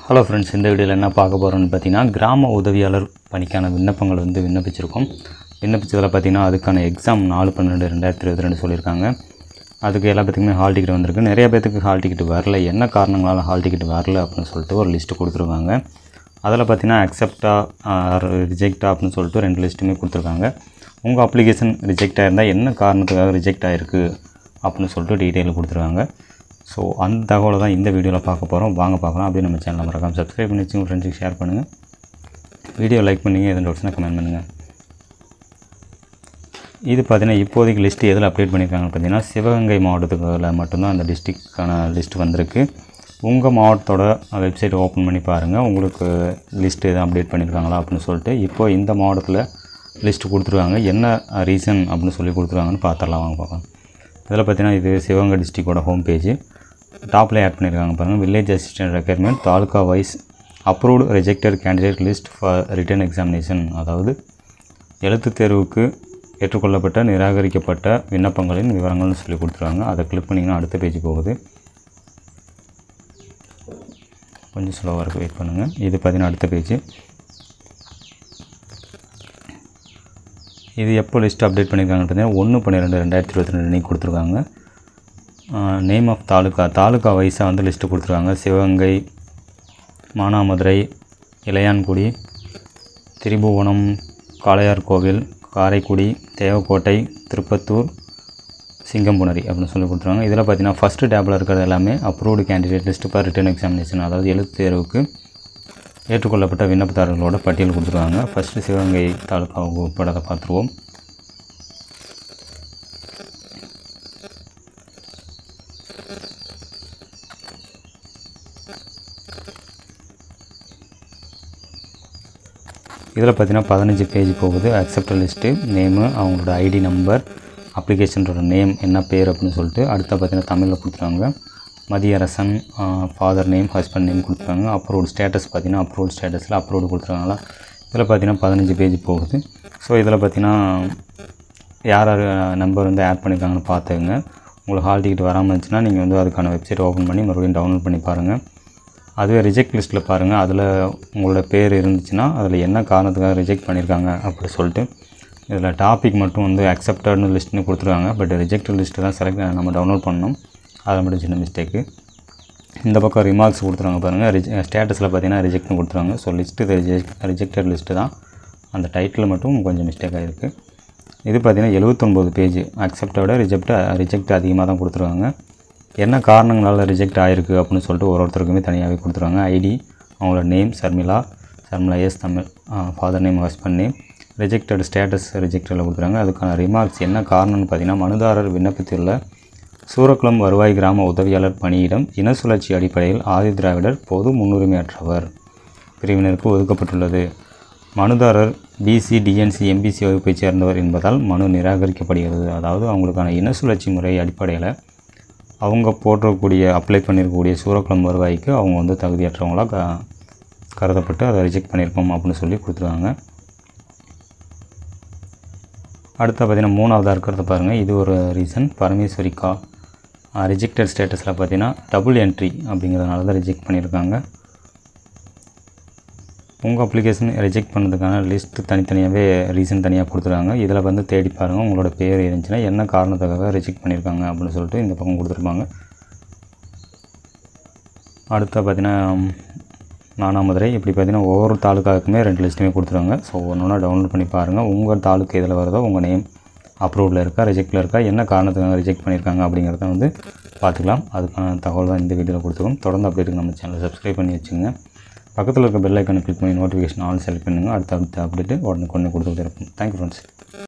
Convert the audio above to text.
hello friends இந்த வீடியோவில் என்ன பார்க்க போகிறோம்னு பார்த்தீங்கன்னா கிராம உதவியாளர் பணிக்கான விண்ணப்பங்கள் வந்து விண்ணப்பிச்சிருக்கோம் விண்ணப்பிச்சதில் பார்த்தீங்கன்னா அதுக்கான எக்ஸாம் நாலு பன்னெண்டு ரெண்டாயிரத்தி இருபத்தி ரெண்டு சொல்லியிருக்காங்க அதுக்கு எல்லா பேத்துக்குமே ஹால் டிக்கெட் வந்திருக்கு நிறைய பேத்துக்கு ஹால் டிக்கெட் வரல என்ன காரணங்களால் ஹால் டிக்கெட் வரல அப்படின்னு சொல்லிட்டு ஒரு லிஸ்ட்டு கொடுத்துருக்காங்க அதில் பார்த்தீங்கன்னா அக்செப்டா ரிஜெக்டா அப்படின்னு சொல்லிட்டு ரெண்டு லிஸ்ட்டுமே கொடுத்துருக்காங்க உங்கள் அப்ளிகேஷன் ரிஜெக்ட் ஆயிருந்தால் என்ன காரணத்துக்காக ரிஜெக்ட் ஆகிருக்கு அப்படின்னு சொல்லிட்டு டீட்டெயில் கொடுத்துருக்காங்க ஸோ அந்த தகவலை தான் இந்த வீடியோவில் பார்க்க போகிறோம் வாங்க பார்க்கலாம் அப்படியே நம்ம சேனலை மறக்காம சப்ஸ்கிரைப் பண்ணி வச்சு உங்கள் ஃப்ரெண்ட்ஸுக்கு ஷேர் பண்ணுங்கள் வீடியோ லைக் பண்ணிங்க எதுவும் டவுட்ஸ்னால் கமெண்ட் பண்ணுங்கள் இது பார்த்தீங்கன்னா இப்போதைக்கு லிஸ்ட்டு எதில் அப்டேட் பண்ணியிருக்காங்கன்னு பார்த்தீங்கன்னா சிவகங்கை மாவட்டத்துக்குள்ள மட்டும்தான் அந்த டிஸ்ட்ரிக்டான லிஸ்ட் வந்திருக்கு உங்கள் மாவட்டத்தோட வெப்சைட் ஓப்பன் பண்ணி பாருங்கள் உங்களுக்கு லிஸ்ட்டு எதுவும் அப்டேட் பண்ணியிருக்காங்களா அப்படின்னு சொல்லிட்டு இப்போ இந்த மாவட்டத்தில் லிஸ்ட்டு கொடுத்துருக்காங்க என்ன ரீசன் அப்படின்னு சொல்லி கொடுத்துருக்காங்கன்னு பார்த்துடலாம் வாங்க பார்க்கலாம் இதில் பார்த்தீங்கன்னா இது சிவகங்கை டிஸ்ட்ரிக்டோட ஹோம் பேஜ் டாப்பில் ஆட் பண்ணியிருக்காங்க பாருங்கள் village assistant recruitment taluka wise approved rejected candidate list for written examination அதாவது எழுத்துத் தேர்வுக்கு ஏற்றுக்கொள்ளப்பட்ட நிராகரிக்கப்பட்ட விண்ணப்பங்களின் விவரங்கள்னு சொல்லி கொடுத்துருக்காங்க அதை கிளிக் பண்ணிங்கன்னா அடுத்த பேஜ் போகுது கொஞ்சம் ஸ்லோவாக இருக்குது வெயிட் பண்ணுங்கள் இது பார்த்தீங்கன்னா அடுத்த பேஜ் இது எப்போ லிஸ்ட் அப்டேட் பண்ணியிருக்காங்கன்னு பார்த்தீங்கன்னா ஒன்று பன்னிரெண்டு ரெண்டாயிரத்தி இருபத்தி ரெண்டு அன்றைக்கி கொடுத்துருக்காங்க நேம் ஆஃப் தாலுக்கா தாலுக்கா வைஸாக வந்து லிஸ்ட்டு கொடுத்துருக்காங்க சிவகங்கை மானாமதுரை இளையான்குடி திரிபுவனம் காளையார் கோவில் காரைக்குடி தேவக்கோட்டை திருப்பத்தூர் சிங்கம்புணரி அப்படின்னு சொல்லி கொடுத்துருவாங்க இதில் பார்த்தீங்கன்னா ஃபஸ்ட்டு டேப்பில் இருக்கிறது எல்லாமே approved candidate list for written examination அதாவது எழுத்து தேர்வுக்கு ஏற்றுக்கொள்ளப்பட்ட விண்ணப்பதாரர்களோட பட்டியல் கொடுத்துருக்காங்க ஃபஸ்ட்டு சிவகங்கை தாலுக்காவுக்கு உட்படதை பார்த்துருவோம் இதில் பார்த்தீங்கன்னா பதினஞ்சு பேஜ் போகுது அக்செப்ட் லிஸ்ட்டு நேமு அவங்களோட ஐடி நம்பர் அப்ளிகேஷனோட நேம் என்ன பேர் அப்படின்னு சொல்லிட்டு அடுத்த பார்த்தீங்கன்னா தமிழில் கொடுத்துருக்காங்க Mathiyarasan father name husband name கொடுத்துருக்காங்க அப்ரூவ்டு ஸ்டேட்டஸ் பார்த்தீங்கன்னா அப்ரூவ்டு ஸ்டேட்டஸில் அப்ரூவ்டு கொடுத்துருக்காங்களா இதில் பார்த்தீங்கன்னா பதினஞ்சு பேஜ் போகுது ஸோ இதில் பார்த்தீங்கன்னா யார் யார் நம்பர் வந்து ஆட் பண்ணியிருக்காங்கன்னு பார்த்துங்க உங்களுக்கு ஹால் டிக்கெட் வராமல் இருந்துச்சுன்னா நீங்கள் வந்து அதுக்கான வெப்சைட் ஓப்பன் பண்ணி மறுபடியும் டவுன்லோட் பண்ணி பாருங்கள் அதுவே ரிஜெக்ட் லிஸ்ட்டில் பாருங்கள் அதில் உங்களோட பேர் இருந்துச்சுன்னா அதில் என்ன காரணத்துக்காக ரிஜெக்ட் பண்ணியிருக்காங்க அப்படி சொல்லிட்டு இதில் டாபிக் மட்டும் வந்து அக்செப்டட்னு லிஸ்ட்னு கொடுத்துருக்காங்க பட் ரிஜெக்ட் லிஸ்ட்டு தான் செலக்ட் நம்ம டவுன்லோட் பண்ணணும் அது மட்டும் சின்ன மிஸ்டேக்கு இந்த பக்கம் ரிமார்க்ஸ் கொடுத்துருவாங்க பாருங்கள் ரிஜ் ஸ்டேட்டஸில் பார்த்தீங்கன்னா ரிஜெக்ட்னு கொடுத்துருவாங்க so list reject rejected list தான் அந்த டைட்டில் மட்டும் கொஞ்சம் மிஸ்டேக் ஆகிருக்கு இது பார்த்தீங்கன்னா எழுபத்தொம்போது பேஜ் அக்செப்டை விட ரிஜெக்ட் ரிஜெக்ட் அதிகமாக தான் கொடுத்துருவாங்க என்ன காரணங்களால் ரிஜெக்ட் ஆகிருக்கு அப்படின்னு சொல்லிட்டு ஒரு ஒருத்தருக்குமே தனியாகவே கொடுத்துருவாங்க ஐடி அவங்களோட name Sharmila Sharmila S Tamil father name husband name rejected status ரிஜெக்டில் கொடுத்துருக்காங்க அதுக்கான ரிமார்க்ஸ் என்ன காரணம்னு பார்த்தீங்கன்னா மனுதாரர் விண்ணப்பித்துள்ள சூரக்குளம் வருவாய் கிராம உதவியாளர் பணியிடம் இன சுழற்சி அடிப்படையில் ஆதி திராவிடர் பொது முன்னுரிமையற்றவர் பிரிவினருக்கு ஒதுக்கப்பட்டுள்ளது மனுதாரர் பிசி டிஎன்சி எம்பிசி வகுப்பைச் சேர்ந்தவர் என்பதால் மனு நிராகரிக்கப்படுகிறது அதாவது அவங்களுக்கான இன சுழற்சி முறை அடிப்படையில் அவங்க போற்றக்கூடிய அப்ளை பண்ணியிருக்கக்கூடிய சூரக்குளம் வருவாய்க்கு அவங்க வந்து தகுதியற்றவங்களாக க கருதப்பட்டு அதை ரிஜெக்ட் பண்ணியிருக்கோம் அப்படின்னு சொல்லி கொடுத்துருவாங்க அடுத்து பார்த்திங்கன்னா மூணாவதாக இருக்கிறத பாருங்கள் இது ஒரு ரீசன் பரமேஸ்வரிக்கா ரிஜெக்டட் ஸ்டேட்டஸில் பார்த்தீங்கன்னா டபுள் என்ட்ரி அப்படிங்கிறதுனால தான் ரிஜெக்ட் பண்ணியிருக்காங்க உங்கள் அப்ளிகேஷன் ரிஜெக்ட் பண்ணதுக்கான லிஸ்ட்டு தனித்தனியாகவே ரீசன் தனியாக கொடுத்துருக்காங்க இதில் வந்து தேடி பாருங்கள் உங்களோட பேர் இருந்துச்சுன்னா என்ன காரணத்துக்காக ரிஜெக்ட் பண்ணியிருக்காங்க அப்படின்னு சொல்லிட்டு இந்த பக்கம் கொடுத்துருப்பாங்க அடுத்த பார்த்தீங்கன்னா நானாமதுரை இப்படி பார்த்தீங்கன்னா ஒவ்வொரு தாலுக்காவுக்குமே ரெண்டு லிஸ்ட்டுமே கொடுத்துருவாங்க ஸோ ஒன்று ஒன்றா டவுன்லோட் பண்ணி பாருங்கள் உங்கள் தாலுக்கு எதில் வருதோ உங்கள் நேம் அப்ரூவ்டில் இருக்கா ரிஜெக்டில் இருக்கா என்ன காரணத்துக்காக ரிஜெக்ட் பண்ணியிருக்காங்க அப்படிங்கிறத வந்து பார்த்துக்கலாம் அதுக்கான தகவல் தான் இந்த வீடியோவில் கொடுத்துருக்கோம் தொடர்ந்து அப்டேட்டுக்கு நம்ம சேனலை சப்ஸ்கிரைப் பண்ணி வச்சுங்க பக்கத்தில் இருக்க பெல் ஐக்கனை கிளிக் பண்ணி நோட்டிஃபிகேஷன் ஆல் செலக்ட் பண்ணுங்கள் அடுத்த அடுத்த அப்டேட்டு உடனே கொண்டு கொடுத்துட்டு இருப்போம் தேங்க்யூ ஃப்ரெண்ட்ஸ்